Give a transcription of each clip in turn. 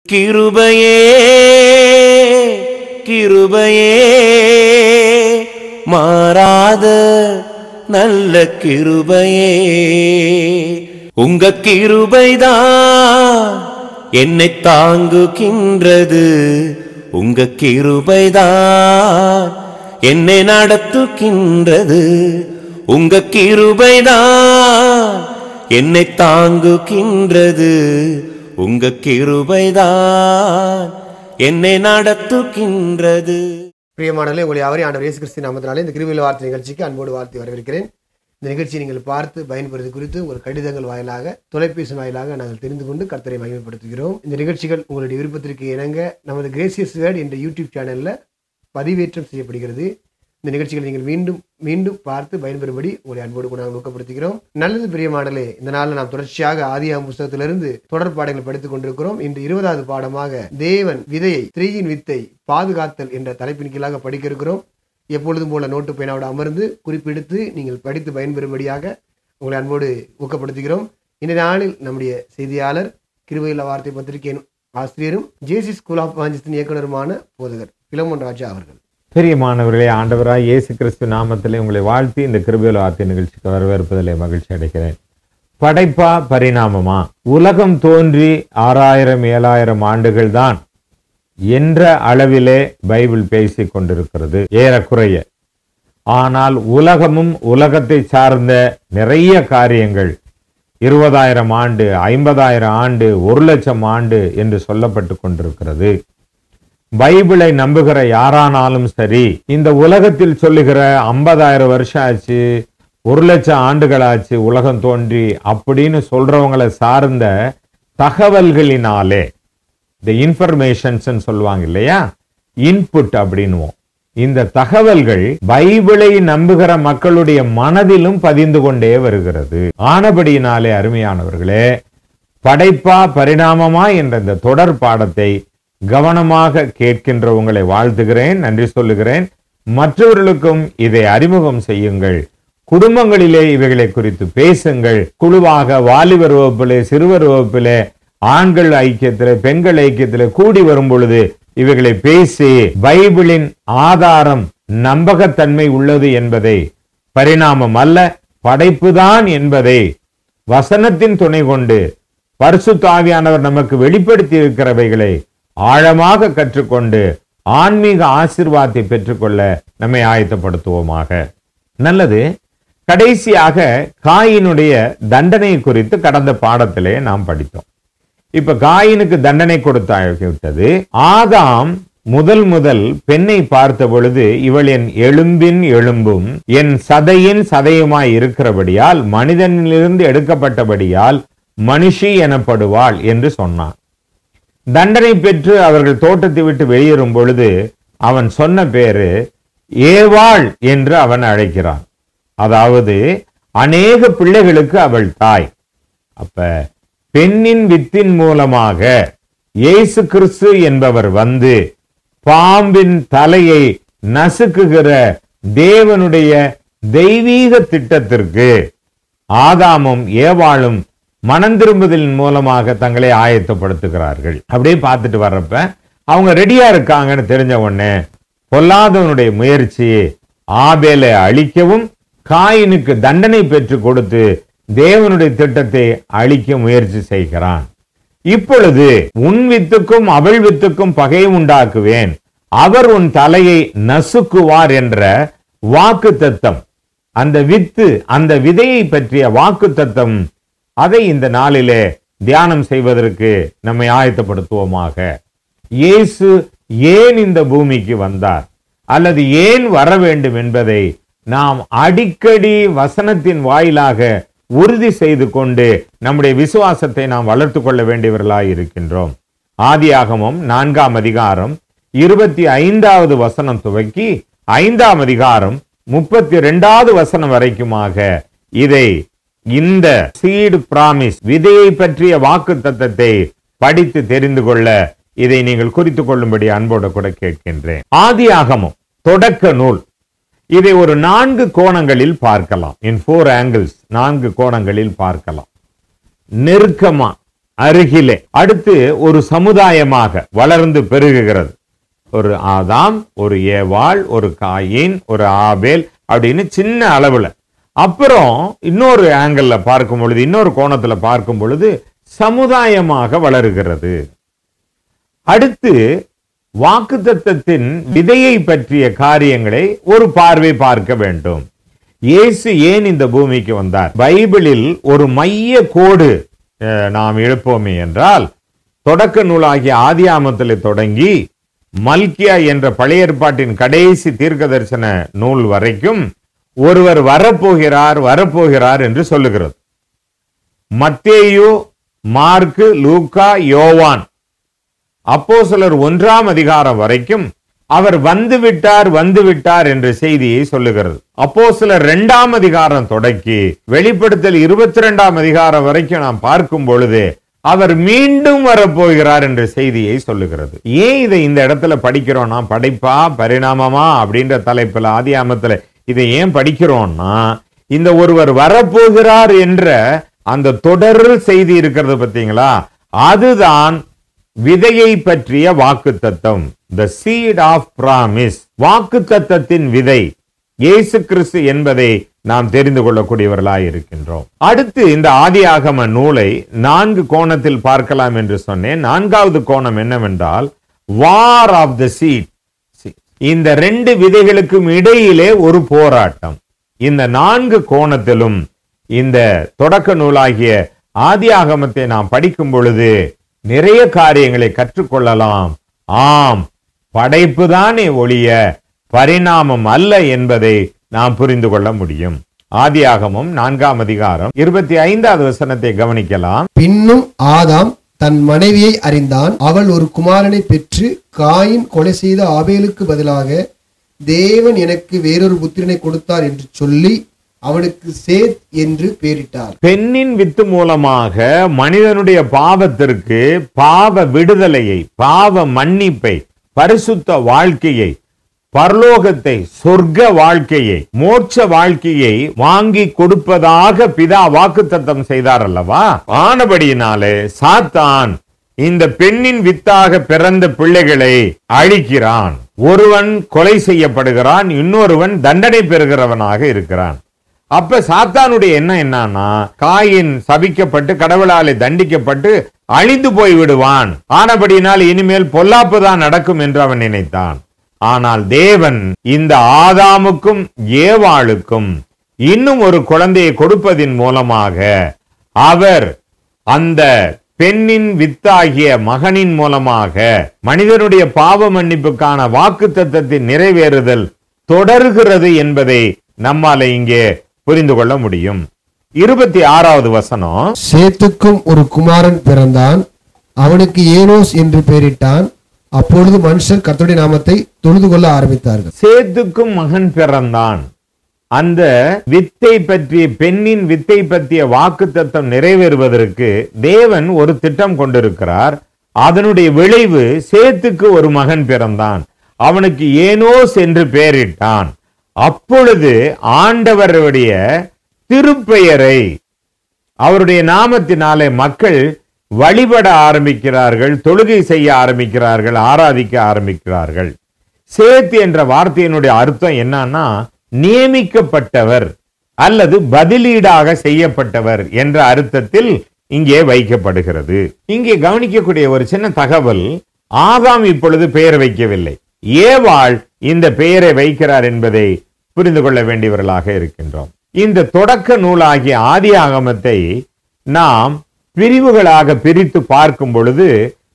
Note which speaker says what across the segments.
Speaker 1: கிருபையே கிருபையே மாறாத நல்ல கிருபையே உங்க கிருபைதான் என்னை தாங்குகின்றது உங்க கிருபைதான் என்னை நடத்துகின்றது உங்க கிருபைதான் என்னை தாங்குகின்றது உங்க கிருபைதான் என்னை நடத்துகின்றது
Speaker 2: பிரியமானவர்களே உங்களை அவரே ஆண்டவர் இயேசு கிறிஸ்து நாமத்தினாலே இந்த கிருமியில் வார்த்தை நிகழ்ச்சிக்கு அன்போடு வாழ்த்து வரவேற்கிறேன் இந்த நிகழ்ச்சியை நீங்கள் பார்த்து பயன்படுறது குறித்து ஒரு கடிதங்கள் வாயிலாக தொலைபேசி வாயிலாக நாங்கள் தெரிந்து கொண்டு கர்த்தரை மகிமைப்படுத்துகிறோம் இந்த நிகழ்ச்சிகள் உங்களுடைய விருப்பத்திற்கு இணங்க நமது கிரேசியஸ் வேர்ட் என்ற யூடியூப் சேனலில் பதிவேற்றம் செய்யப்படுகிறது இந்த நிகழ்ச்சிகளை நீங்கள் மீண்டும் மீண்டும் பார்த்து பயன்பெறும்படி உங்களை அன்போடு கூட நாங்கள் ஊக்கப்படுத்துகிறோம் நல்லது பிரியமானலே இந்த நாளில் நாம் தொடர்ச்சியாக ஆதியாம் புஸ்தகத்திலிருந்து தொடர் பாடங்கள் படித்துக் கொண்டிருக்கிறோம் இன்று இருபதாவது பாடமாக தேவன் விதையை ஸ்திரீயின் வித்தை பாதுகாத்தல் என்ற தலைப்பின் கீழாக படிக்க இருக்கிறோம் எப்பொழுதும் போல நோட்டு பேனாவோடு அமர்ந்து குறிப்பெடுத்து நீங்கள் படித்து பயன்பெறும்படியாக உங்களை அன்போடு ஊக்கப்படுத்துகிறோம் இந்த நாளில் நம்முடைய செய்தியாளர் கிருபையில வார்த்தை பத்திரிகையின் ஆசிரியரும் ஜேசி ஸ்கூல் ஆஃப் மாஞ்சத்தின் இயக்குனருமான போதகர் பிலமோன் ராஜா அவர்கள்
Speaker 3: பிரியமானவர்களே ஆண்டவராய் இயேசு கிறிஸ்து நாமத்திலே உங்களை வாழ்த்தி இந்த கிருபையில் வார்த்தை நிகழ்ச்சிக்கு வரவேற்பதிலே மகிழ்ச்சி அடைகிறேன் படைப்பா பரிணாமமா உலகம் தோன்றி ஆறாயிரம் ஏழாயிரம் ஆண்டுகள் தான் என்ற அளவிலே பைபிள் பேசிக் கொண்டிருக்கிறது ஏறக்குறைய ஆனால் உலகமும் உலகத்தை சார்ந்த நிறைய காரியங்கள் இருபதாயிரம் ஆண்டு ஐம்பதாயிரம் ஆண்டு ஒரு லட்சம் ஆண்டு என்று சொல்லப்பட்டு கொண்டிருக்கிறது பைபிளை நம்புகிற யாரானாலும் சரி இந்த உலகத்தில் சொல்லுகிற ஐம்பதாயிரம் வருஷம் ஆச்சு ஒரு லட்சம் ஆண்டுகள் ஆச்சு உலகம் தோன்றி அப்படின்னு சொல்றவங்களை சார்ந்த தகவல்களினாலே இந்த இன்ஃபர்மேஷன்ஸ் சொல்லுவாங்க இல்லையா இன்புட் அப்படின்னுவோம் இந்த தகவல்கள் பைபிளை நம்புகிற மக்களுடைய மனதிலும் பதிந்து கொண்டே வருகிறது ஆனபடியினாலே அருமையானவர்களே படைப்பா பரிணாமமா என்ற இந்த தொடர் பாடத்தை கவனமாக கேட்கின்ற உங்களை வாழ்த்துகிறேன் நன்றி சொல்லுகிறேன் மற்றவர்களுக்கும் இதை அறிமுகம் செய்யுங்கள் குடும்பங்களிலே இவைகளை குறித்து பேசுங்கள் குழுவாக வாலிபர் வகுப்பிலே சிறுவர் வகுப்பிலே ஆண்கள் ஐக்கியத்திலே பெண்கள் ஐக்கியத்திலே கூடி வரும் பொழுது இவைகளை பேசி பைபிளின் ஆதாரம் நம்பகத்தன்மை உள்ளது என்பதை பரிணாமம் அல்ல படைப்புதான் என்பதை வசனத்தின் துணை கொண்டு பரிசுத்தாவியானவர் நமக்கு வெளிப்படுத்தி இருக்கிறவைகளை ஆழமாக கற்றுக்கொண்டு ஆன்மீக ஆசிர்வாதத்தை பெற்றுக்கொள்ள நம்மை ஆயத்தப்படுத்துவோமாக நல்லது கடைசியாக காயினுடைய தண்டனை குறித்து கடந்த பாடத்திலே நாம் படித்தோம் இப்ப காயினுக்கு தண்டனை கொடுத்தாகிவிட்டது ஆதாம் முதல் முதல் பெண்ணை பார்த்த பொழுது இவள் என் எலும்பின் எலும்பும் என் சதையின் சதையுமாய் இருக்கிறபடியால் மனிதனிலிருந்து எடுக்கப்பட்டபடியால் மனுஷி எனப்படுவாள் என்று சொன்னான் தண்டனை பெற்று அவர்கள் தோட்டத்தை விட்டு வெளியேறும் பொழுது அவன் சொன்ன பேரு ஏவாள் என்று அவன் அழைக்கிறான் அதாவது அநேக பிள்ளைகளுக்கு அவள் தாய் அப்ப பெண்ணின் வித்தின் மூலமாக இயேசு கிறிஸ்து என்பவர் வந்து பாம்பின் தலையை நசுக்குகிற தேவனுடைய தெய்வீக திட்டத்திற்கு ஆதாமும் ஏவாளும் மனம் திரும்புதலின் மூலமாக தங்களை ஆயத்தப்படுத்துகிறார்கள் அப்படியே பார்த்துட்டு வர்றப்ப அவங்க ரெடியா இருக்காங்கன்னு தெரிஞ்ச உடனே பொல்லாதவனுடைய முயற்சி ஆபேலை அழிக்கவும் காயினுக்கு தண்டனை பெற்று கொடுத்து தேவனுடைய திட்டத்தை அழிக்க முயற்சி செய்கிறான் இப்பொழுது உன் வித்துக்கும் அவள் வித்துக்கும் பகை உண்டாக்குவேன் அவர் உன் தலையை நசுக்குவார் என்ற வாக்கு தத்தம் அந்த வித்து அந்த விதையை பற்றிய வாக்கு தத்தம் அதை இந்த நாளிலே தியானம் செய்வதற்கு நம்மை ஆயத்தப்படுத்துவோமாக இயேசு ஏன் இந்த பூமிக்கு வந்தார் அல்லது ஏன் வர வேண்டும் என்பதை நாம் அடிக்கடி வசனத்தின் வாயிலாக உறுதி செய்து கொண்டு நம்முடைய விசுவாசத்தை நாம் வளர்த்து கொள்ள வேண்டியவர்களாய் இருக்கின்றோம் ஆதியாகமம் நான்காம் அதிகாரம் இருபத்தி ஐந்தாவது வசனம் துவக்கி ஐந்தாம் அதிகாரம் முப்பத்தி இரண்டாவது வசனம் வரைக்குமாக இதை இந்த சீடு பிராமிஸ் விதையை பற்றிய வாக்கு தத்தத்தை படித்து தெரிந்து கொள்ள இதை நீங்கள் குறித்துக் கொள்ளும்படி அன்போடு கூட கேட்கின்றேன் ஆதியாகமம் தொடக்க நூல் இதை ஒரு நான்கு கோணங்களில் பார்க்கலாம் இன் ஃபோர் ஆங்கிள்ஸ் நான்கு கோணங்களில் பார்க்கலாம் நெருக்கமா அருகிலே அடுத்து ஒரு சமுதாயமாக வளர்ந்து பெருகுகிறது ஒரு ஆதாம் ஒரு ஏவாள் ஒரு காயின் ஒரு ஆபேல் அப்படின்னு சின்ன அளவுல அப்புறம் இன்னொரு ஆங்கிள் பார்க்கும் பொழுது இன்னொரு கோணத்துல பார்க்கும் பொழுது சமுதாயமாக வளருகிறது அடுத்து வாக்குத்தத்தத்தின் விதையை பற்றிய காரியங்களை ஒரு பார்வை பார்க்க வேண்டும் இயேசு ஏன் இந்த பூமிக்கு வந்தார் பைபிளில் ஒரு மைய கோடு அஹ், நாம் எழுப்போமே என்றால் தொடக்க நூலாகிய ஆதியாமத்திலே தொடங்கி மல்கியா என்ற பழைய ஏற்பாட்டின் கடைசி தீர்க்க தரிசன நூல் வரைக்கும் ஒருவர் வரப்போகிறார் வரப்போகிறார் என்று சொல்லுகிறது மத்தேயு மார்க்கு லூக்கா யோவான் அப்போஸ்தலர் ஒன்றாம் அதிகாரம் வரைக்கும் அவர் வந்து விட்டார் வந்து விட்டார் என்ற செய்தியை சொல்லுகிறது அப்போஸ்தலர் இரண்டாம் அதிகாரம் தொடக்கி வெளிப்படுத்தல் இருபத்தி இரண்டாம் அதிகாரம் வரைக்கும் நாம் பார்க்கும் பொழுது அவர் மீண்டும் வரப்போகிறார் என்ற செய்தியை சொல்லுகிறது ஏன் இதை இந்த இடத்துல படிக்கிறோம்னா படைப்பா பரிணாமமா அப்படின்ற தலைப்புல ஆதியாமத்துல இதை ஏன் படிக்கிறோம்னா இந்த ஒருவர் வரப்போகிறார் என்ற அந்த தொடர் செய்தி இருக்கிறது பார்த்தீங்களா அதுதான் விதையை பற்றிய வாக்குத்தத்தம் த சீட் ஆஃப் பிராமிஸ் வாக்குத்தத்தத்தின் விதை இயேசு கிறிஸ்து என்பதை நாம் தெரிந்து கொள்ளக்கூடியவர்களாய் இருக்கின்றோம் அடுத்து இந்த ஆதியாகம நூலை நான்கு கோணத்தில் பார்க்கலாம் என்று சொன்னேன் நான்காவது கோணம் என்னவென்றால் வார் ஆஃப் த சீட் இந்த ரெண்டு விதைகளுக்கும் இடையிலே ஒரு போராட்டம் இந்த நான்கு கோணத்திலும் இந்த தொடக்க நூலாகிய ஆதியாகமத்தை நாம் படிக்கும் பொழுது நிறைய காரியங்களை கற்றுக்கொள்ளலாம் ஆம் படைப்புதானே ஒழிய பரிணாமம் அல்ல என்பதை நாம் புரிந்து கொள்ள முடியும் ஆதியாகமம் நான்காம் அதிகாரம் இருபத்தி ஐந்தாவது வசனத்தை கவனிக்கலாம்
Speaker 2: பின்னும் ஆதாம் தன் மனைவியை அறிந்தான் அவள் ஒரு குமாரனை பெற்று காயின் கொலை செய்த ஆபேலுக்கு பதிலாக தேவன் எனக்கு வேறொரு புத்திரனை கொடுத்தார் என்று சொல்லி அவனுக்கு சேத் என்று பெயரிட்டார்
Speaker 3: பெண்ணின் வித்து மூலமாக மனிதனுடைய பாவத்திற்கு பாவ விடுதலையை பாவ மன்னிப்பை பரிசுத்த வாழ்க்கையை பரலோகத்தை சொர்க்க வாழ்க்கையை மோட்ச வாழ்க்கையை வாங்கி கொடுப்பதாக பிதா வாக்குத்தத்தம் செய்தார் அல்லவா ஆனபடியினாலே சாத்தான் இந்த பெண்ணின் வித்தாக பிறந்த பிள்ளைகளை அழிக்கிறான் ஒருவன் கொலை செய்யப்படுகிறான் இன்னொருவன் தண்டனை பெறுகிறவனாக இருக்கிறான் அப்ப சாத்தானுடைய எண்ணம் என்னன்னா காயின் சபிக்கப்பட்டு கடவுளாலே தண்டிக்கப்பட்டு அழிந்து போய் விடுவான் ஆனபடியினால் இனிமேல் பொல்லாப்பு தான் நடக்கும் என்று அவன் நினைத்தான் ஆனால் தேவன் இந்த ஆதாமுக்கும் ஏவாளுக்கும் இன்னும் ஒரு குழந்தையை கொடுப்பதின் மூலமாக அவர் அந்த பெண்ணின் வித்தாகிய மகனின் மூலமாக மனிதனுடைய பாவ மன்னிப்புக்கான வாக்கு நிறைவேறுதல் தொடர்கிறது என்பதை நம்மால இங்கே புரிந்து கொள்ள முடியும் இருபத்தி ஆறாவது வசனம்
Speaker 2: சேத்துக்கும் ஒரு குமாரன் பிறந்தான் அவனுக்கு ஏனோஸ் என்று பெயரிட்டான் அப்பொழுது மனுஷர் கர்த்தருடைய நாமத்தை தொழுது கொள்ள ஆரம்பித்தார்கள்
Speaker 3: சேத்துக்கும் மகன் பிறந்தான் அந்த வித்தை பற்றிய பெண்ணின் வித்தை பற்றிய வாக்குத்தத்தம் நிறைவேறுவதற்கு தேவன் ஒரு திட்டம் கொண்டிருக்கிறார் அதனுடைய விளைவு சேத்துக்கு ஒரு மகன் பிறந்தான் அவனுக்கு ஏனோஸ் என்று பெயரிட்டான் அப்பொழுது ஆண்டவருடைய திருப்பெயரை அவருடைய நாமத்தினாலே மக்கள் வழிபட ஆரம்பிக்கிறார்கள் தொழுகை செய்ய ஆரம்பிக்கிறார்கள் ஆராதிக்க ஆரம்பிக்கிறார்கள் சேத் என்ற வார்த்தையினுடைய அர்த்தம் என்னன்னா நியமிக்கப்பட்டவர் அல்லது பதிலீடாக செய்யப்பட்டவர் என்ற அர்த்தத்தில் இங்கே வைக்கப்படுகிறது இங்கே கவனிக்கக்கூடிய ஒரு சின்ன தகவல் ஆதாம் இப்பொழுது பெயர் வைக்கவில்லை ஏவாள் இந்த பெயரை வைக்கிறார் என்பதை புரிந்து கொள்ள வேண்டியவர்களாக இருக்கின்றோம் இந்த தொடக்க நூலாகிய ஆதி ஆகமத்தை நாம் பிரிவுகளாக பிரித்து பார்க்கும் பொழுது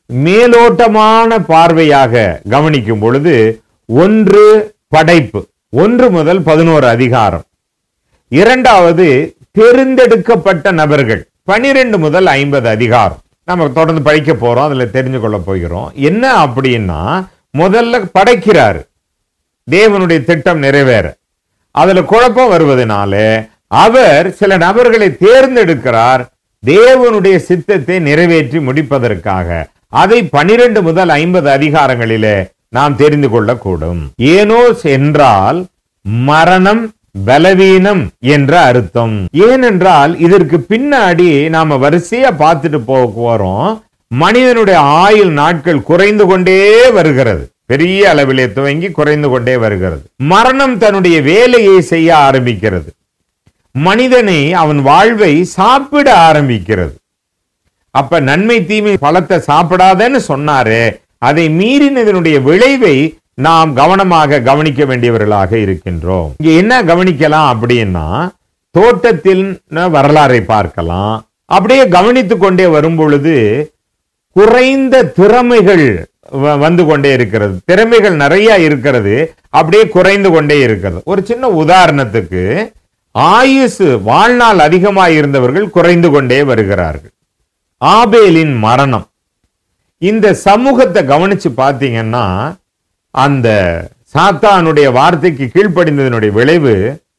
Speaker 3: மேலோட்டமான பார்வையாக கவனிக்கும் பொழுது ஒன்று படைப்பு ஒன்று முதல் பதினோரு அதிகாரம் இரண்டாவது தேர்ந்தெடுக்கப்பட்ட நபர்கள் பனிரெண்டு முதல் ஐம்பது அதிகாரம் நம்ம தொடர்ந்து படிக்க போறோம் அதுல தெரிஞ்சு கொள்ள போகிறோம் என்ன அப்படின்னா முதல்ல படைக்கிறாரு தேவனுடைய திட்டம் நிறைவேற அதுல குழப்பம் வருவதனால அவர் சில நபர்களை தேர்ந்தெடுக்கிறார் தேவனுடைய சித்தத்தை நிறைவேற்றி முடிப்பதற்காக அதை பனிரெண்டு முதல் ஐம்பது அதிகாரங்களிலே நாம் தெரிந்து கொள்ளக்கூடும் ஏனோஸ் என்றால் மரணம் பலவீனம் என்ற அர்த்தம் ஏனென்றால் இதற்கு பின்னாடி நாம வரிசையா பார்த்துட்டு போக போறோம் மனிதனுடைய ஆயுள் நாட்கள் குறைந்து கொண்டே வருகிறது பெரிய அளவிலே துவங்கி குறைந்து கொண்டே வருகிறது மரணம் தன்னுடைய வேலையை செய்ய ஆரம்பிக்கிறது மனிதனை அவன் வாழ்வை சாப்பிட ஆரம்பிக்கிறது அப்ப நன்மை தீமை பழத்தை சாப்பிடாதன்னு சொன்னாரு அதை மீறினதனுடைய விளைவை நாம் கவனமாக கவனிக்க வேண்டியவர்களாக இருக்கின்றோம் இங்க என்ன கவனிக்கலாம் அப்படின்னா தோட்டத்தின் வரலாறை பார்க்கலாம் அப்படியே கவனித்துக் கொண்டே வரும் பொழுது குறைந்த திறமைகள் வ- வந்து கொண்டே இருக்கிறது திறமைகள் நிறைய இருக்கிறது அப்படியே குறைந்து கொண்டே இருக்கிறது ஒரு சின்ன உதாரணத்துக்கு ஆயுசு வாழ்நாள் அதிகமாக இருந்தவர்கள் குறைந்து கொண்டே வருகிறார்கள் ஆபேலின் மரணம் இந்த சமூகத்தை கவனிச்சு பார்த்தீங்கன்னா அந்த சாத்தானுடைய வார்த்தைக்கு கீழ்ப்படிந்ததனுடைய விளைவு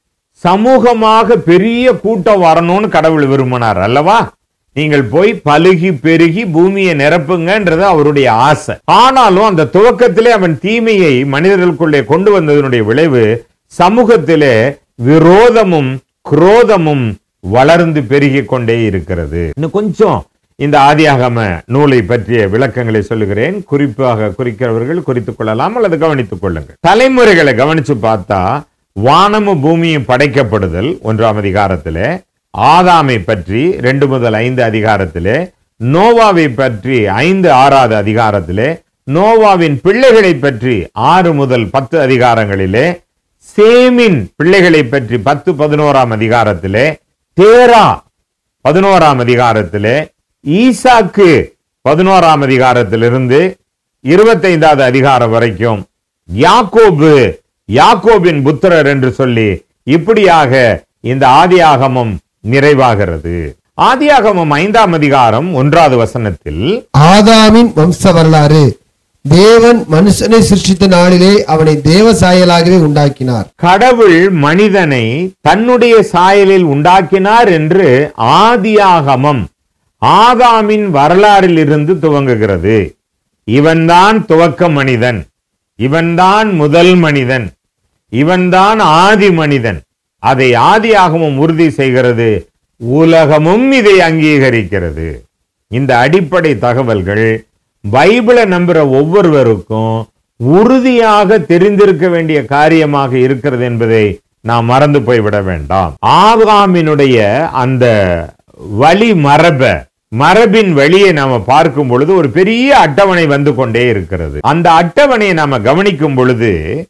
Speaker 3: சமூகமாக பெரிய கூட்டம் வரணும்னு கடவுள் விரும்பினார் அல்லவா நீங்கள் போய் பலுகி பெருகி பூமியை நிரப்புங்கன்றது அவருடைய ஆசை ஆனாலும் அந்த துவக்கத்திலே அவன் தீமையை மனிதர்களுக்குள்ளே கொண்டு வந்ததனுடைய விளைவு சமூகத்திலே விரோதமும் குரோதமும் வளர்ந்து பெருகிக் கொண்டே இருக்கிறது இன்னும் கொஞ்சம் இந்த ஆதியாகம நூலை பற்றிய விளக்கங்களை சொல்லுகிறேன் குறிப்பாக குறிக்கிறவர்கள் குறித்துக் கொள்ளலாம் அல்லது கவனித்துக் கொள்ளுங்கள் தலைமுறைகளை கவனிச்சு பார்த்தா வானமும் பூமியும் படைக்கப்படுதல் ஒன்றாம் அதிகாரத்திலே ஆதாமை பற்றி ரெண்டு முதல் ஐந்து அதிகாரத்திலே நோவாவை பற்றி ஐந்து ஆறாவது அதிகாரத்திலே நோவாவின் பிள்ளைகளை பற்றி ஆறு முதல் பத்து அதிகாரங்களிலே சேமின் பிள்ளைகளை பற்றி பத்து பதினோராம் அதிகாரத்திலே தேரா பதினோராம் அதிகாரத்திலே ஈசாக்கு பதினோராம் அதிகாரத்திலிருந்து இருபத்தைந்தாவது அதிகாரம் வரைக்கும் யாக்கோபு யாக்கோபின் புத்திரர் என்று சொல்லி இப்படியாக இந்த ஆதியாகமம் நிறைவாகிறது ஆதியாகமம் ஐந்தாம் அதிகாரம் ஒன்றாவது வசனத்தில்
Speaker 2: ஆதாமின் வம்ச வரலாறு தேவன் மனுஷனை சிருஷ்டித்த நாளிலே அவனை தேவ சாயலாகவே உண்டாக்கினார்
Speaker 3: கடவுள் மனிதனை தன்னுடைய சாயலில் உண்டாக்கினார் என்று ஆதியாகமம் ஆதாமின் வரலாறில் இருந்து துவங்குகிறது இவன்தான் துவக்க மனிதன் இவன்தான் முதல் மனிதன் இவன்தான் ஆதி மனிதன் அதை ஆதியாகமும் உறுதி செய்கிறது உலகமும் இதை அங்கீகரிக்கிறது இந்த அடிப்படை தகவல்கள் பைபிளை நம்புற ஒவ்வொருவருக்கும் உறுதியாக தெரிந்திருக்க வேண்டிய காரியமாக இருக்கிறது என்பதை நாம் மறந்து போய்விட வேண்டாம் ஆகாமினுடைய அந்த வழி மரப மரபின் வழியை நாம பார்க்கும் பொழுது ஒரு பெரிய அட்டவணை வந்து கொண்டே இருக்கிறது அந்த அட்டவணையை நாம கவனிக்கும் பொழுது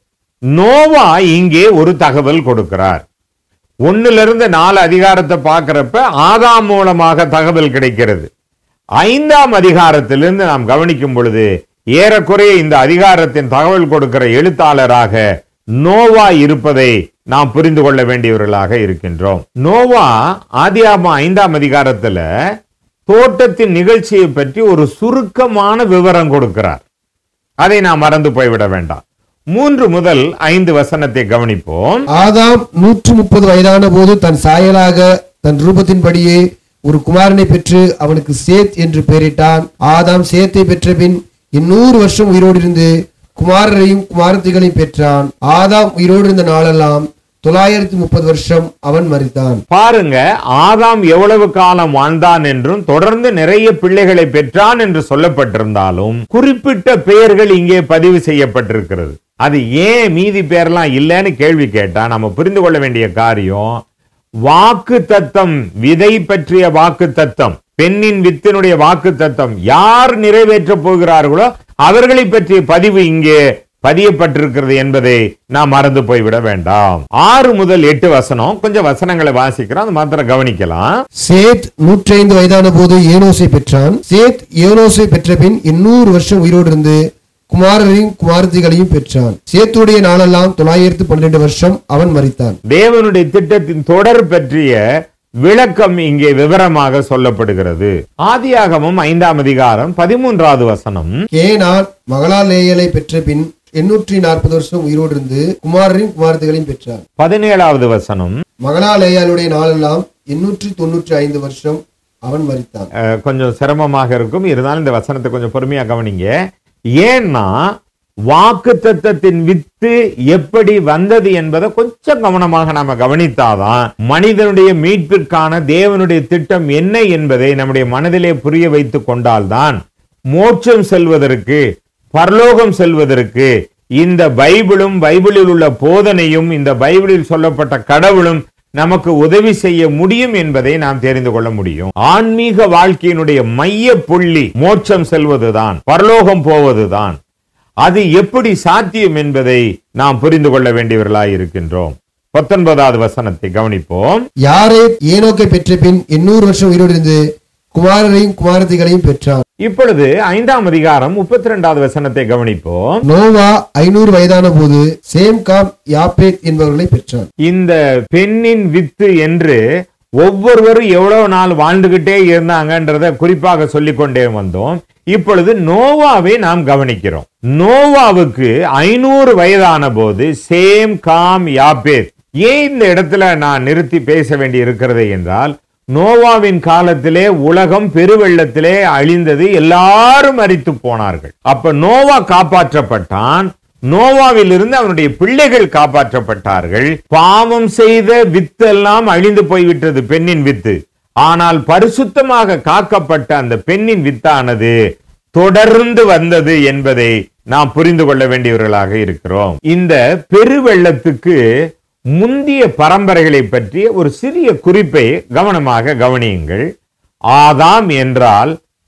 Speaker 3: நோவா இங்கே ஒரு தகவல் கொடுக்கிறார் ஒண்ணுல இருந்து நாலு அதிகாரத்தை பார்க்கிறப்ப ஆதாம் மூலமாக தகவல் கிடைக்கிறது ஐந்தாம் அதிகாரத்திலிருந்து நாம் கவனிக்கும் பொழுது ஏறக்குறைய இந்த அதிகாரத்தின் தகவல் கொடுக்கிற எழுத்தாளராக நோவா இருப்பதை நாம் புரிந்து கொள்ள வேண்டியவர்களாக இருக்கின்றோம் நோவா ஆதியாம ஐந்தாம் அதிகாரத்துல தோட்டத்தின் நிகழ்ச்சியை பற்றி ஒரு சுருக்கமான விவரம் கொடுக்கிறார் அதை நாம் மறந்து போய்விட வேண்டாம் மூன்று முதல் ஐந்து வசனத்தை கவனிப்போம்
Speaker 2: ஆதாம் நூற்று முப்பது வயதான போது தன் சாயலாக தன் ரூபத்தின்படியே ஒரு குமாரனை பெற்று அவனுக்கு சேத் என்று பெயரிட்டான் ஆதாம் சேத்தை பெற்ற பின் இந்நூறு வருஷம் உயிரோடு இருந்து குமாரரையும் குமாரத்திகளையும் பெற்றான் ஆதாம் உயிரோடு இருந்த நாளெல்லாம் தொள்ளாயிரத்தி முப்பது வருஷம் அவன் மரித்தான்
Speaker 3: பாருங்க ஆதாம் எவ்வளவு காலம் வாழ்ந்தான் என்றும் தொடர்ந்து நிறைய பிள்ளைகளை பெற்றான் என்று சொல்லப்பட்டிருந்தாலும் குறிப்பிட்ட பெயர்கள் இங்கே பதிவு செய்யப்பட்டிருக்கிறது அது ஏன் மீதி பேர்லாம் இல்லைன்னு கேள்வி கேட்டா நம்ம புரிந்து கொள்ள வேண்டிய காரியம் வாக்கு தத்தம் விதை பற்றிய வாக்கு தத்தம் பெண்ணின் வித்தினுடைய வாக்கு தத்தம் யார் நிறைவேற்றப் போகிறார்களோ அவர்களை பற்றிய பதிவு இங்கே பதியப்பட்டிருக்கிறது என்பதை நாம் மறந்து போய்விட வேண்டாம் ஆறு முதல் எட்டு வசனம் கொஞ்சம் வசனங்களை வாசிக்கிறோம் அது மாத்திரம் கவனிக்கலாம்
Speaker 2: சேத் நூற்றி ஐந்து வயதான போது ஏனோசை பெற்றான் சேத் ஏனோசை பெற்ற பின் எண்ணூறு வருஷம் உயிரோடு இருந்து குமாரரையும் குமாரத்திகளையும் பெற்றான் சேத்துடைய நாளெல்லாம் தொள்ளாயிரத்து பன்னிரண்டு வருஷம் அவன் மரித்தான்
Speaker 3: தேவனுடைய திட்டத்தின் தொடர் பற்றிய விளக்கம் இங்கே விவரமாக சொல்லப்படுகிறது ஆதியாகமம் ஐந்தாம் அதிகாரம் பதிமூன்றாவது வசனம்
Speaker 2: கேனான் மகளாலேயலை பெற்ற பின் எண்ணூற்றி நாற்பது வருஷம் உயிரோடு இருந்து குமாரரையும் குமாரத்திகளையும் பெற்றான்
Speaker 3: பதினேழாவது வசனம்
Speaker 2: மகளாலேயாளுடைய நாளெல்லாம் எண்ணூற்றி தொண்ணூற்றி ஐந்து வருஷம் அவன் மரித்தான்
Speaker 3: அஹ், கொஞ்சம் சிரமமாக இருக்கும் இருந்தாலும் இந்த வசனத்தை கொஞ்சம் பொறுமையா கவனிங்க ஏன்னா வாக்கு தத்தத்தின் வித்து எப்படி வந்தது என்பதை கொஞ்சம் கவனமாக நாம கவனித்தாதான் மனிதனுடைய மீட்பிற்கான தேவனுடைய திட்டம் என்ன என்பதை நம்முடைய மனதிலே புரிய வைத்துக் கொண்டால்தான் மோட்சம் செல்வதற்கு பரலோகம் செல்வதற்கு இந்த பைபிளும் பைபிளில் உள்ள போதனையும் இந்த பைபிளில் சொல்லப்பட்ட கடவுளும் நமக்கு உதவி செய்ய முடியும் என்பதை நாம் தெரிந்து கொள்ள முடியும் ஆன்மீக வாழ்க்கையினுடைய மைய புள்ளி மோட்சம் செல்வதுதான் பரலோகம் போவதுதான் அது எப்படி சாத்தியம் என்பதை நாம் புரிந்து கொள்ள வேண்டியவர்களாய் இருக்கின்றோம் பத்தொன்பதாவது வசனத்தை கவனிப்போம்
Speaker 2: யாரே ஏனோக்கை பெற்ற பின் எண்ணூறு வருஷம் உயிரோடு இருந்து குமாரரையும் குமாரத்திகளையும் பெற்றான்
Speaker 3: இப்பொழுது ஐந்தாம் அதிகாரம் முப்பத்தி ரெண்டாவது வசனத்தை கவனிப்போம்
Speaker 2: நோவா ஐநூறு வயதான போது சேம் காம் யாப்பேத் என்பவர்களை பெற்றான்
Speaker 3: இந்த பெண்ணின் வித்து என்று ஒவ்வொருவரும் எவ்வளவு நாள் வாழ்ந்துகிட்டே இருந்தாங்கன்றத குறிப்பாக சொல்லிக் கொண்டே வந்தோம் இப்பொழுது நோவாவை நாம் கவனிக்கிறோம் நோவாவுக்கு ஐநூறு வயதான போது சேம் காம் யாபேத் ஏன் இந்த இடத்துல நான் நிறுத்தி பேச வேண்டி இருக்கிறது என்றால் நோவாவின் காலத்திலே உலகம் பெருவெள்ளத்திலே அழிந்தது எல்லாரும் மரித்து போனார்கள் அப்ப நோவா காப்பாற்றப்பட்டான் நோவாவில் இருந்து அவனுடைய பிள்ளைகள் காப்பாற்றப்பட்டார்கள் பாவம் செய்த வித்தெல்லாம் அழிந்து போய்விட்டது பெண்ணின் வித்து ஆனால் பரிசுத்தமாக காக்கப்பட்ட அந்த பெண்ணின் வித்தானது தொடர்ந்து வந்தது என்பதை நாம் புரிந்து கொள்ள வேண்டியவர்களாக இருக்கிறோம் இந்த பெருவெள்ளத்துக்கு முந்திய பரம்பரைகளை பற்றிய ஒரு சிறிய குறிப்பை கவனமாக கவனியுங்கள் ஆதாம் என்றால்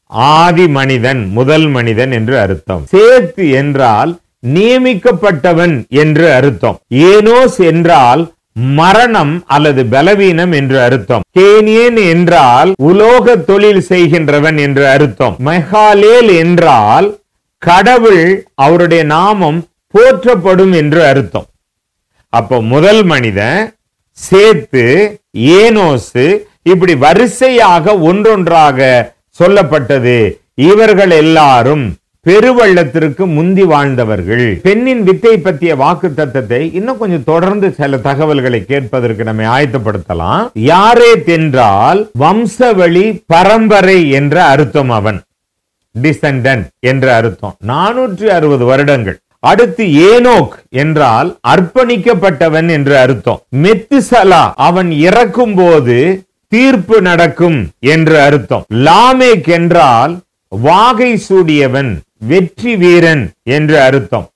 Speaker 3: ஆதி மனிதன் முதல் மனிதன் என்று அர்த்தம் சேத்து என்றால் நியமிக்கப்பட்டவன் என்று அர்த்தம் ஏனோஸ் என்றால் மரணம் அல்லது பலவீனம் என்று அர்த்தம் கேனியன் என்றால் உலோக தொழில் செய்கின்றவன் என்று அர்த்தம் மெஹாலேல் என்றால் கடவுள் அவருடைய நாமம் போற்றப்படும் என்று அர்த்தம் அப்போ முதல் மனிதன் சேத்து ஏனோசு இப்படி வரிசையாக ஒன்றொன்றாக சொல்லப்பட்டது இவர்கள் எல்லாரும் பெருவள்ளத்திற்கு முந்தி வாழ்ந்தவர்கள் பெண்ணின் வித்தை பற்றிய வாக்கு தத்தத்தை இன்னும் கொஞ்சம் தொடர்ந்து சில தகவல்களை கேட்பதற்கு நம்மை ஆயத்தப்படுத்தலாம் யாரே தென்றால் வம்சவழி பரம்பரை என்ற அர்த்தம் அவன் டிசெண்டன்ட் என்ற அர்த்தம் நானூற்றி அறுபது வருடங்கள் அடுத்து ஏனோக் என்றால் அர்ப்பணிக்கப்பட்டவன் என்று அர்த்தம் மெத்துசலா அவன் இறக்கும் போது தீர்ப்பு நடக்கும் என்று அர்த்தம் லாமேக் என்றால் வாகை சூடியவன் வெற்றி வீரன் என்று அர்த்தம்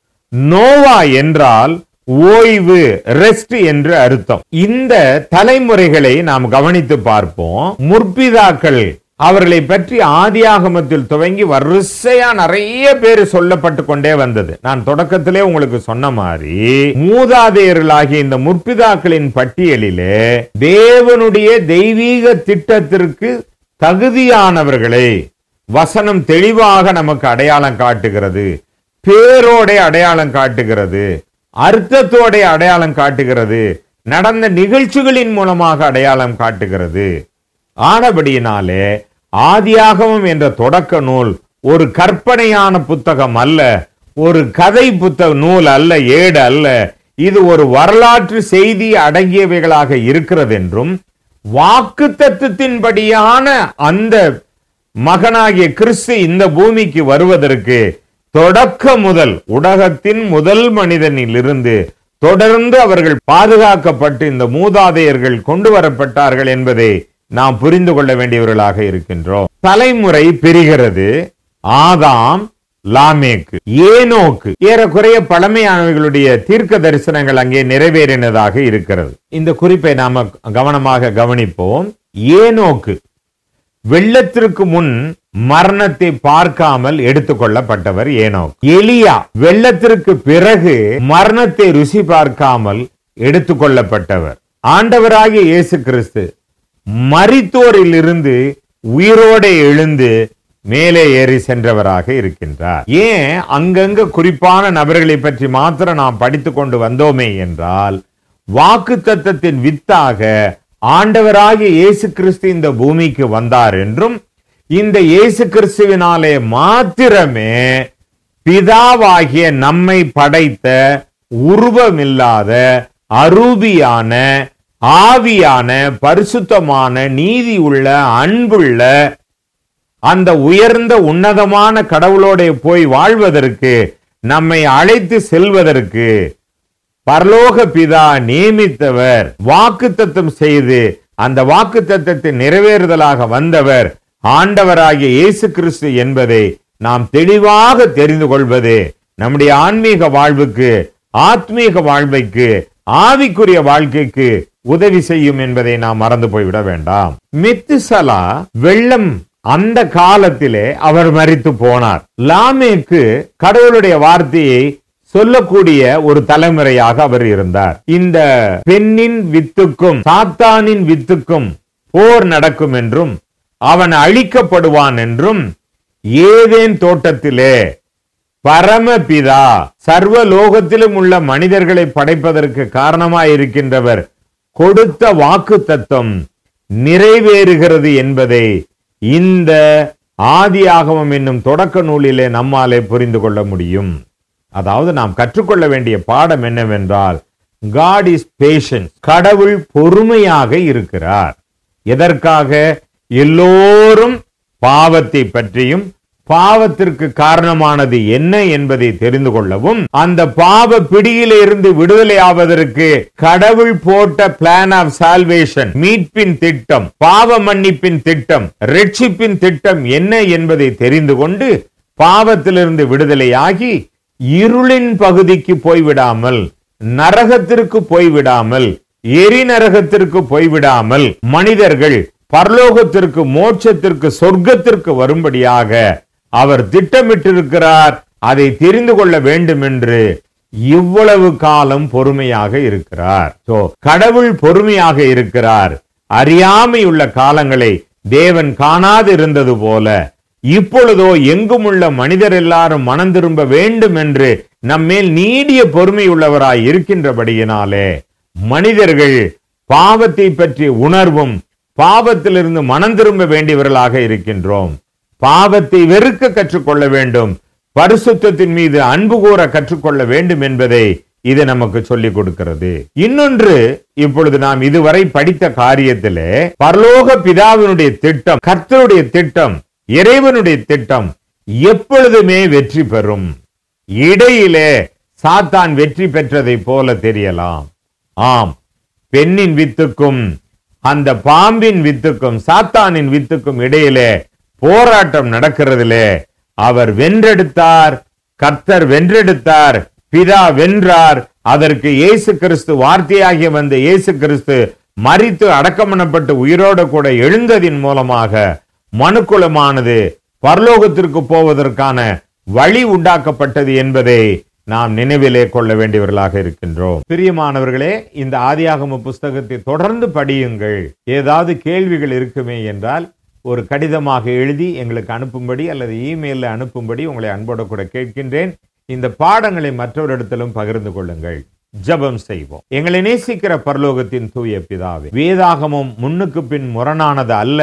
Speaker 3: நோவா என்றால் ஓய்வு ரெஸ்ட் என்று அர்த்தம் இந்த தலைமுறைகளை நாம் கவனித்து பார்ப்போம் முற்பிதாக்கள் அவர்களை பற்றி ஆதியாகமத்தில் துவங்கி வரிசையா நிறைய பேர் சொல்லப்பட்டு கொண்டே வந்தது நான் தொடக்கத்திலே உங்களுக்கு சொன்ன மாதிரி மூதாதையர்களாகிய இந்த முற்பிதாக்களின் பட்டியலிலே தேவனுடைய தெய்வீக திட்டத்திற்கு தகுதியானவர்களை வசனம் தெளிவாக நமக்கு அடையாளம் காட்டுகிறது பேரோட அடையாளம் காட்டுகிறது அர்த்தத்தோட அடையாளம் காட்டுகிறது நடந்த நிகழ்ச்சிகளின் மூலமாக அடையாளம் காட்டுகிறது ஆனபடியினாலே ஆதியாகமம் என்ற தொடக்க நூல் ஒரு கற்பனையான புத்தகம் அல்ல ஒரு கதை புத்தக நூல் அல்ல ஏடு அல்ல இது ஒரு வரலாற்று செய்தி அடங்கியவைகளாக இருக்கிறது என்றும் வாக்கு தத்துவத்தின்படியான அந்த மகனாகிய கிறிஸ்து இந்த பூமிக்கு வருவதற்கு தொடக்க முதல் உலகத்தின் முதல் மனிதனில் இருந்து தொடர்ந்து அவர்கள் பாதுகாக்கப்பட்டு இந்த மூதாதையர்கள் கொண்டு வரப்பட்டார்கள் என்பதை நாம் புரிந்து கொள்ள வேண்டியவர்களாக இருக்கின்றோம் தலைமுறை பிரிகிறது ஆதாம் லாமேக்கு ஏனோக்கு ஏறக்குறைய பழமையானவர்களுடைய தீர்க்க தரிசனங்கள் அங்கே நிறைவேறினதாக இருக்கிறது இந்த குறிப்பை நாம கவனமாக கவனிப்போம் ஏனோக்கு வெள்ளத்திற்கு முன் மரணத்தை பார்க்காமல் எடுத்துக்கொள்ளப்பட்டவர் ஏனோ எலியா வெள்ளத்திற்கு பிறகு மரணத்தை ருசி பார்க்காமல் எடுத்துக்கொள்ளப்பட்டவர் ஆண்டவராகிய இயேசு கிறிஸ்து மரித்தோரில் இருந்து உயிரோட எழுந்து மேலே ஏறி சென்றவராக இருக்கின்றார் ஏன் அங்கங்க குறிப்பான நபர்களை பற்றி மாத்திரம் நாம் படித்துக் கொண்டு வந்தோமே என்றால் வாக்கு தத்தத்தின் வித்தாக ஆண்டவராகிய இயேசு கிறிஸ்து இந்த பூமிக்கு வந்தார் என்றும் இந்த இயேசு கிறிஸ்துவினாலே மாத்திரமே பிதாவாகிய நம்மை படைத்த உருவமில்லாத அரூபியான ஆவியான பரிசுத்தமான நீதி உள்ள அன்புள்ள அந்த உயர்ந்த உன்னதமான கடவுளோட போய் வாழ்வதற்கு நம்மை அழைத்து செல்வதற்கு பரலோக பிதா நியமித்தவர் வாக்குத்தத்தம் செய்து அந்த வாக்குத்தத்தத்தை நிறைவேறுதலாக வந்தவர் ஆண்டவராகிய இயேசு கிறிஸ்து என்பதை நாம் தெளிவாக தெரிந்து கொள்வது நம்முடைய ஆன்மீக வாழ்வுக்கு ஆத்மீக வாழ்வைக்கு ஆவிக்குரிய வாழ்க்கைக்கு உதவி செய்யும் என்பதை நாம் மறந்து போய்விட வேண்டாம் மெத்துசலா வெள்ளம் அந்த காலத்திலே அவர் மரித்து போனார் லாமேக்கு கடவுளுடைய வார்த்தையை சொல்லக்கூடிய ஒரு தலைமுறையாக அவர் இருந்தார் இந்த பெண்ணின் வித்துக்கும் சாத்தானின் வித்துக்கும் போர் நடக்கும் என்றும் அவன் அழிக்கப்படுவான் என்றும் ஏதேன் தோட்டத்திலே பரமபிதா சர்வ லோகத்திலும் உள்ள மனிதர்களை படைப்பதற்கு காரணமாய் இருக்கின்றவர் கொடுத்த வாக்கு தத்துவம் நிறைவேறுகிறது என்பதை இந்த ஆதியாகமம் என்னும் தொடக்க நூலிலே நம்மாலே புரிந்து கொள்ள முடியும் அதாவது நாம் கற்றுக்கொள்ள வேண்டிய பாடம் என்னவென்றால் காட் இஸ் பேஷன்ஸ் கடவுள் பொறுமையாக இருக்கிறார் எதற்காக எல்லோரும் பாவத்தை பற்றியும் பாவத்திற்கு காரணமானது என்ன என்பதை தெரிந்து கொள்ளவும் அந்த பாவ பிடியிலே இருந்து விடுதலை ஆவதற்கு கடவுள் போட்ட பிளான் ஆஃப் சால்வேஷன் மீட்பின் திட்டம் பாவ மன்னிப்பின் திட்டம் ரட்சிப்பின் திட்டம் என்ன என்பதை தெரிந்து கொண்டு பாவத்திலிருந்து விடுதலையாகி இருளின் பகுதிக்கு போய்விடாமல் நரகத்திற்கு போய்விடாமல் எரி நரகத்திற்கு போய்விடாமல் மனிதர்கள் பரலோகத்திற்கு மோட்சத்திற்கு சொர்க்கத்திற்கு வரும்படியாக அவர் திட்டமிட்டிருக்கிறார் அதை தெரிந்து கொள்ள வேண்டும் என்று இவ்வளவு காலம் பொறுமையாக இருக்கிறார் சோ கடவுள் பொறுமையாக இருக்கிறார் அறியாமை உள்ள காலங்களை தேவன் காணாது இருந்தது போல இப்பொழுதோ எங்கும் உள்ள மனிதர் எல்லாரும் மனம் திரும்ப வேண்டும் என்று நம்மேல் நீடிய பொறுமை உள்ளவராய் இருக்கின்றபடியினாலே மனிதர்கள் பாவத்தை பற்றி உணர்வும் பாவத்திலிருந்து மனம் திரும்ப வேண்டியவர்களாக இருக்கின்றோம் பாவத்தை வெறுக்க கற்றுக்கொள்ள வேண்டும் பரிசுத்தத்தின் மீது அன்பு கூற கற்றுக்கொள்ள வேண்டும் என்பதை இது நமக்கு சொல்லிக் கொடுக்கிறது இன்னொன்று இப்பொழுது நாம் இதுவரை படித்த காரியத்திலே பரலோக பிதாவினுடைய திட்டம் கர்த்தருடைய திட்டம் இறைவனுடைய திட்டம் எப்பொழுதுமே வெற்றி பெறும் இடையிலே சாத்தான் வெற்றி பெற்றதை போல தெரியலாம் ஆம் பெண்ணின் வித்துக்கும் அந்த பாம்பின் வித்துக்கும் சாத்தானின் வித்துக்கும் இடையிலே போராட்டம் நடக்கிறதிலே அவர் வென்றெடுத்தார் கர்த்தர் வென்றெடுத்தார் பிதா வென்றார் அதற்கு இயேசு கிறிஸ்து வார்த்தையாகிய வந்த இயேசு கிறிஸ்து மரித்து அடக்கமனப்பட்டு உயிரோடு கூட எழுந்ததின் மூலமாக மனுக்குலமானது பரலோகத்திற்கு போவதற்கான வழி உண்டாக்கப்பட்டது என்பதை நாம் நினைவிலே கொள்ள வேண்டியவர்களாக இருக்கின்றோம் பிரியமானவர்களே இந்த ஆதியாகம புஸ்தகத்தை தொடர்ந்து படியுங்கள் ஏதாவது கேள்விகள் இருக்குமே என்றால் ஒரு கடிதமாக எழுதி எங்களுக்கு அனுப்பும்படி அல்லது இமெயிலில் அனுப்பும்படி உங்களை அன்போடு கூட கேட்கின்றேன் இந்த பாடங்களை மற்றவரிடத்திலும் பகிர்ந்து கொள்ளுங்கள் ஜெபம் செய்வோம் எங்களை நேசிக்கிற பரலோகத்தின் தூய பிதாவே வேதாகமம் முன்னுக்கு பின் முரணானது அல்ல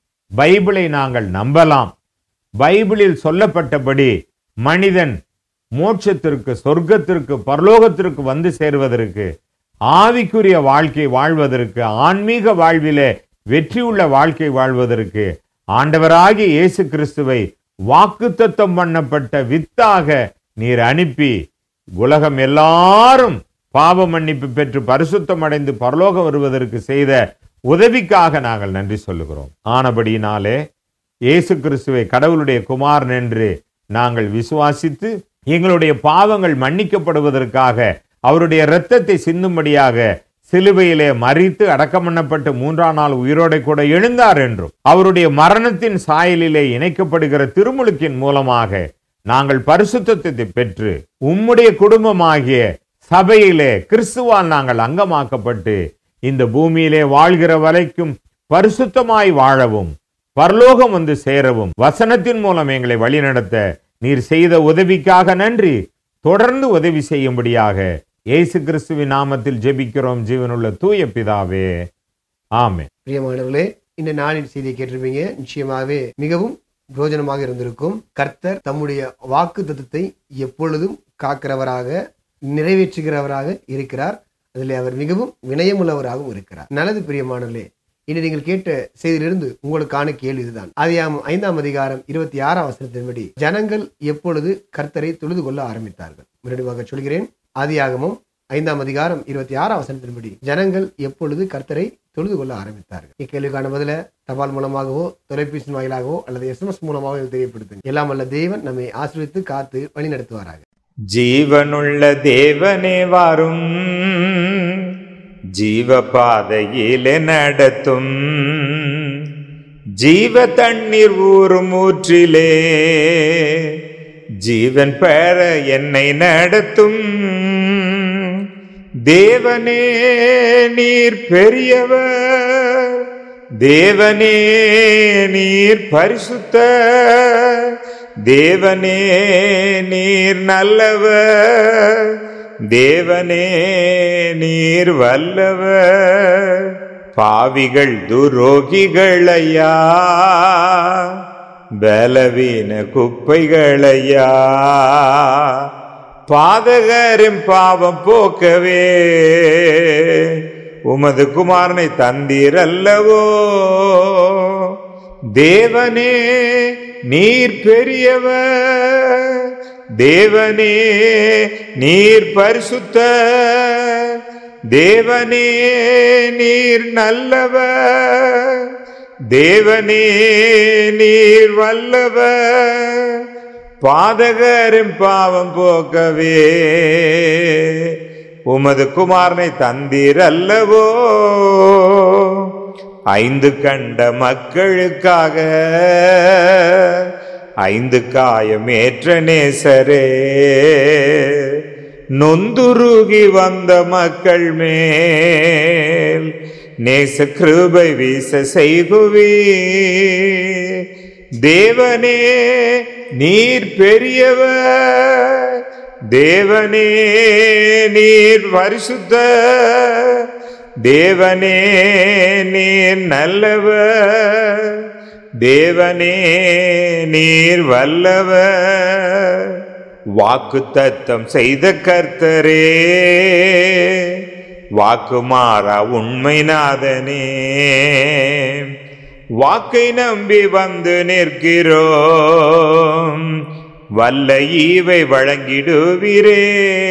Speaker 3: பைபிளை நாங்கள் நம்பலாம் பைபிளில் சொல்லப்பட்டபடி மனிதன் மோட்சத்திற்கு சொர்க்கத்திற்கு பரலோகத்திற்கு வந்து சேருவதற்கு ஆவிக்குரிய வாழ்க்கை வாழ்வதற்கு ஆன்மீக வாழ்விலே வெற்றியுள்ள வாழ்க்கை வாழ்வதற்கு ஆண்டவராகிய இயேசு கிறிஸ்துவை வாக்குத்தத்தம் பண்ணப்பட்ட வித்தாக நீர் அனுப்பி உலகம் எல்லாரும் பாவ மன்னிப்பு பெற்று பரிசுத்தம் அடைந்து பரலோகம் வருவதற்கு செய்த உதவிக்காக நாங்கள் நன்றி சொல்லுகிறோம் ஆனபடியினாலே இயேசு கிறிஸ்துவை கடவுளுடைய குமாரன் என்று நாங்கள் விசுவாசித்து எங்களுடைய பாவங்கள் மன்னிக்கப்படுவதற்காக அவருடைய இரத்தத்தை சிந்தும்படியாக சிலுவையிலே மறித்து அடக்கம் பண்ணப்பட்டு மூன்றாம் நாள் உயிரோடை கூட எழுந்தார் என்றும் அவருடைய மரணத்தின் சாயலிலே இணைக்கப்படுகிற திருமுழுக்கின் மூலமாக நாங்கள் பரிசுத்தத்தை பெற்று உம்முடைய குடும்பமாகிய சபையிலே கிறிஸ்துவால் நாங்கள் அங்கமாக்கப்பட்டு இந்த பூமியிலே வாழ்கிற வரைக்கும் பரிசுத்தமாய் வாழவும் பரலோகம் வந்து சேரவும் வசனத்தின் மூலம் எங்களை வழிநடத்த நீர் செய்த உதவிக்காக நன்றி தொடர்ந்து உதவி செய்யும்படியாக இயேசு கிறிஸ்துவின் நாமத்தில் ஜெபிக்கிறோம் ஜீவனுள்ள தூய பிதாவே ஆமென்
Speaker 2: பிரியமானவர்களே இந்த நாளின் செய்தியை கேட்டிருப்பீங்க நிச்சயமாகவே மிகவும் பிரயோஜனமாக இருந்திருக்கும் கர்த்தர் தம்முடைய வாக்கு தத்துவத்தை எப்பொழுதும் காக்கிறவராக நிறைவேற்றுகிறவராக இருக்கிறார் அதில் அவர் மிகவும் வினயமுள்ளவராகவும் இருக்கிறார் நல்லது பிரியமானவர்களே இனி நீங்கள் கேட்ட செய்தியிலிருந்து உங்களுக்கான கேள்வி இதுதான் ஆதியாகமம் ஐந்தாம் அதிகாரம் இருபத்தி ஆறாம் வசனத்தின்படி ஜனங்கள் எப்பொழுது கர்த்தரை தொழுது கொள்ள ஆரம்பித்தார்கள் மறுபடியும் சொல்கிறேன் ஆதியாகமம் ஐந்தாம் அதிகாரம் இருபத்தி ஆறாம் வசனத்தின்படி ஜனங்கள் எப்பொழுது கர்த்தரை தொழுது கொள்ள ஆரம்பித்தார்கள் இக்கேள்விக்கான பதில தபால் மூலமாகவோ தொலைபேசி வாயிலாகவோ அல்லது எஸ்எம்எஸ் மூலமாகவோ எனக்கு தெரியப்படுத்துங்க எல்லாம் வல்ல தேவன் நம்மை ஆசிரியத்து காத்து வழி நடத்துவாராக
Speaker 3: ஜீவனுள்ள தேவனே வாரும் ஜீவ பாதையிலே நடத்தும் ஜீவ தண்ணீர் ஊறும் ஊற்றிலே ஜீவன் பெற என்னை நடத்தும் தேவனே நீர் பெரியவர் தேவனே நீர் பரிசுத்த தேவனே நீர் நல்லவர் தேவனே நீர் வல்லவர் பாவிகள் துரோகிகளையா பலவீன குப்பைகளையா பாதகரின் பாவம் போக்கவே உமது குமாரனை தந்தீரல்லவோ தேவனே நீர் பெரியவர் தேவனே நீர் பரிசுத்த தேவனே நீர் நல்லவர் தேவனே நீர் வல்லவர் பாதகரின் பாவம் போக்கவே உமது குமாரனை தந்தீர் அல்லவோ ஐந்து கண்ட மக்களுக்காக ஐந்து காயம் ஏற்ற நேசரே நொந்துருகி வந்த மக்கள் மேல் நேச கிருபை வீச செய்குவி தேவனே நீர் பெரியவர் தேவனே நீர் பரிசுத்த தேவனே நீர் நல்லவர் தேவனே நீர் வல்லவர் வாக்கு தத்தம் செய்த கர்த்தரே வாக்கு மாறா உண்மை நாதனே வாக்கை நம்பி வந்து நிற்கிறோம் வல்ல ஈவை வழங்கிடுவீரே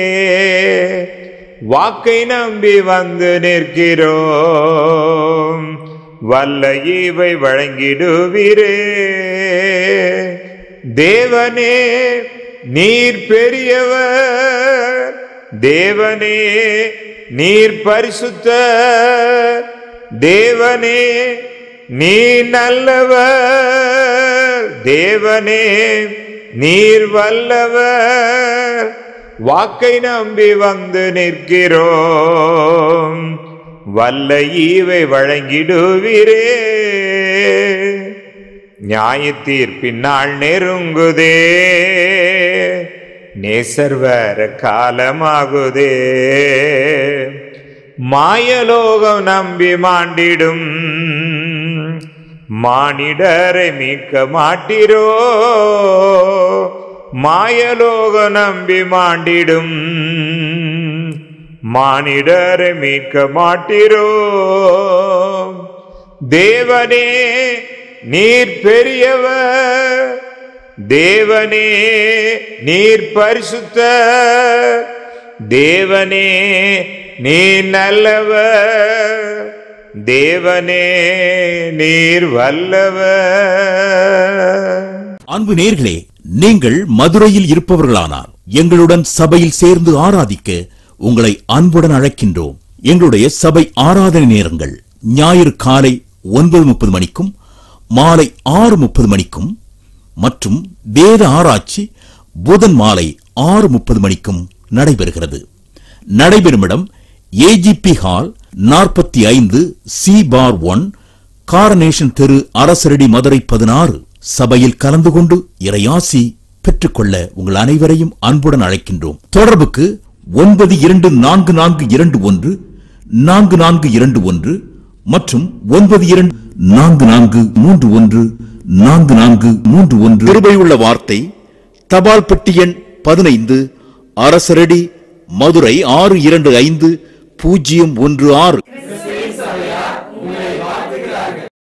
Speaker 3: வாக்கை நம்பி வந்து நிற்கிறோம் வல்ல ஈவை வழங்கிடுவீரே தேவனே நீர் பெரியவர் தேவனே நீர் பரிசுத்த தேவனே நீ நல்லவர் தேவனே நீர் வல்லவர் வாக்கை நம்பி வந்து நிற்கிறோம் வல்ல ஈவை வழங்கிடுவீரே நியாய தீர்ப்பின் நாள் நெருங்குதே நேசர் வர காலமாகுதே மாயலோகம் நம்பி மாண்டிடும் மானிடரை மீட்க மாட்டிரோ மாயலோக நம்பி மாண்டிடும் மானிடரை மீட்க மாட்டிரோ தேவனே நீர் பெரியவர் தேவனே நீர் பரிசுத்த தேவனே நீ நல்லவர் தேவனே நீர் வல்லவர்
Speaker 4: அன்பு நேர்களே நீங்கள் மதுரையில் இருப்பவர்களானால் எங்களுடன் சபையில் சேர்ந்து ஆராதிக்க உங்களை அன்புடன் அழைக்கின்றோம் எங்களுடைய சபை ஆராதனை நேரங்கள் ஞாயிறு காலை ஒன்பது முப்பது மணிக்கும் மாலை ஆறு முப்பது மணிக்கும் மற்றும் வேத ஆராய்ச்சி புதன் மாலை ஆறு முப்பது மணிக்கும் நடைபெறுகிறது நடைபெறும் இடம் ஏஜிபி ஹால் நாற்பத்தி ஐந்து சி பார் ஒன் காரனேஷன் தெரு அரசரடி மதுரை பதினாறு சபையில் கலந்து கொண்டு இறையாசி பெற்றுக்கொள்ள உங்கள் அனைவரையும் அன்புடன் அழைக்கின்றோம் தொடர்புக்கு ஒன்பது இரண்டு நான்கு நான்கு இரண்டு ஒன்று நான்கு நான்கு இரண்டு ஒன்று மற்றும் ஒன்பது இரண்டு நான்கு நான்கு மூன்று ஒன்று நான்கு நான்கு மூன்று ஒன்று கிருபையுள்ள வார்த்தை தபால் பெட்டி எண் பதினைந்து அரசரடி மதுரை ஆறு இரண்டு ஐந்து பூஜ்ஜியம் ஒன்று ஆறு